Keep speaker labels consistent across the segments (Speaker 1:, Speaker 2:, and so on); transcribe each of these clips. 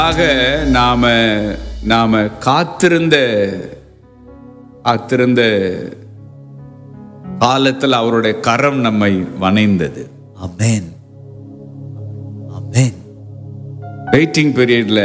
Speaker 1: ஆக நாம நாம காத்திருந்த காத்திருந்த காலத்தில் அவருடைய கரம் நம்மை வணைந்தது
Speaker 2: Amen. Amen.
Speaker 1: வெயிட்டிங் பீரியட்ல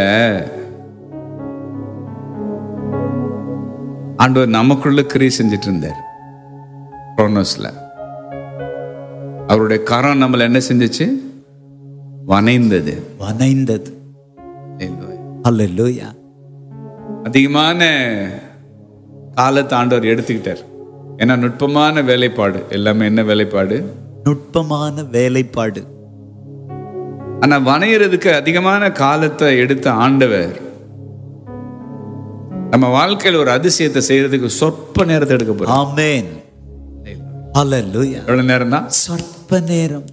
Speaker 1: ஆண்டவர் நமக்குள்ள கிரியை செஞ்சுட்டு இருந்தார் குரோனோஸ்ல அவருடைய கரம் நம்மளை என்ன செஞ்சுச்சு வணைந்தது
Speaker 2: வணைந்தது Hallelujah.
Speaker 1: அதிகமான காலத்தை ஆண்டவர் எடுத்துக்கிட்டார் ஏன்னா நுட்பமான வேலைப்பாடு எல்லாமே என்ன வேலைப்பாடு
Speaker 2: நுட்பமான வேலைப்பாடு
Speaker 1: ஆனா வணையறதுக்கு அதிகமான காலத்தை எடுத்த ஆண்டவர் நம்ம வாழ்க்கையில் ஒரு அதிசயத்தை செய்யறதுக்கு சொற்ப நேரத்தை எடுக்க போறோம்
Speaker 2: ஆமென் Hallelujah.
Speaker 1: எவ்வளவு நேரம் தான்
Speaker 2: சொற்ப நேரம்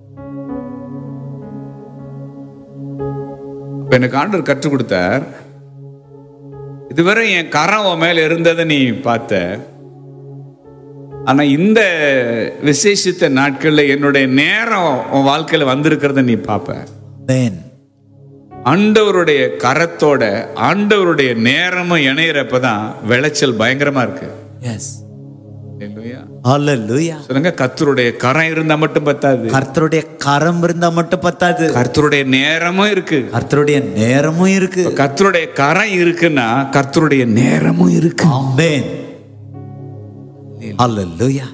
Speaker 1: இப்ப எனக்கு ஆண்டவர் கற்றுக் கொடுத்தார் இதுவரை என் கரம் உன் மேல இருந்ததை நீ பார்த்த ஆனா இந்த விசேஷித்த நாட்கள்ல என்னுடைய நேரம் உன் வாழ்க்கையில வந்திருக்கிறத நீ பார்ப்ப
Speaker 2: Amen.
Speaker 1: ஆண்டவருடைய கரத்தோட ஆண்டவருடைய நேரமும் இணையிறப்பதான் விளைச்சல் பயங்கரமா இருக்கு
Speaker 2: Yes.
Speaker 1: இல்லையா?
Speaker 2: Hallelujah.
Speaker 1: சொல்லுங்க கர்த்தருடைய கரம் இருந்தா மட்டும் பத்தாது
Speaker 2: கர்த்தருடைய கரம் இருந்தா மட்டும் பத்தாது
Speaker 1: கர்த்தருடைய நேரமும் இருக்கு
Speaker 2: கர்த்தருடைய நேரமும் இருக்கு
Speaker 1: கர்த்தருடைய கரம் இருக்குன்னா கர்த்தருடைய நேரமும் இருக்கு
Speaker 2: ஆமென் Hallelujah.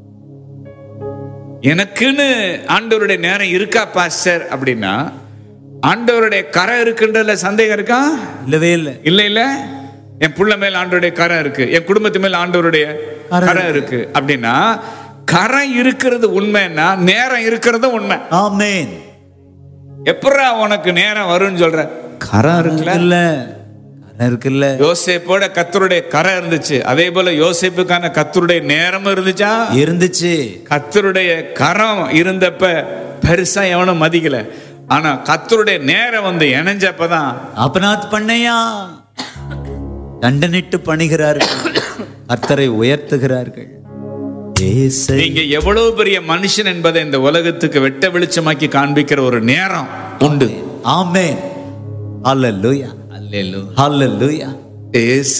Speaker 1: எனக்குன்னு ஆண்டவருடைய நேரம் இருக்கா பாஸ்டர் அப்படின்னா ஆண்டவருடைய கரம் இருக்குன்றதுல சந்தேகம் இருக்கா
Speaker 2: இல்லவே இல்லை
Speaker 1: இல்ல இல்ல என் புள்ள மேல ஆண்டவருடைய கரம் இருக்கு என் குடும்பத்து மேல ஆண்டவருடைய
Speaker 2: கரம்
Speaker 1: கரம் இருக்கு அப்படின்னா கரம் இருக்கிறது உண்மைன்னா நேரம் இருக்கிறது உண்மை
Speaker 2: ஆமென்
Speaker 1: எப்படா உனக்கு நேரம் வரும்னு சொல்ற கரம் இருக்குல்ல
Speaker 2: இல்ல கரம் இருக்குல்ல
Speaker 1: யோசேப்போட கத்தருடைய கரம் இருந்துச்சு அதே போல யோசேப்புக்கான கத்தருடைய நேரமும் இருந்துச்சா
Speaker 2: இருந்துச்சு
Speaker 1: கத்தருடைய கரம் இருந்தப்ப பெருசா எவனும் மதிக்கல ஆனா கத்தருடைய நேரம் வந்து இணைஞ்சப்பதான்
Speaker 2: அபநாத் பண்ணையா தண்டனிட்டு பணிகிறார்கள் கர்த்தரை உயர்த்துகிறார்கள் ஏசை
Speaker 1: நீங்க எவ்வளவு பெரிய மனுஷன் என்பதை இந்த உலகத்துக்கு வெட்ட வெளிச்சமாக்கி காண்பிக்கிற ஒரு நேரம் உண்டு
Speaker 2: ஆமென் ஹalleluya ஹalleluya
Speaker 1: ஏசு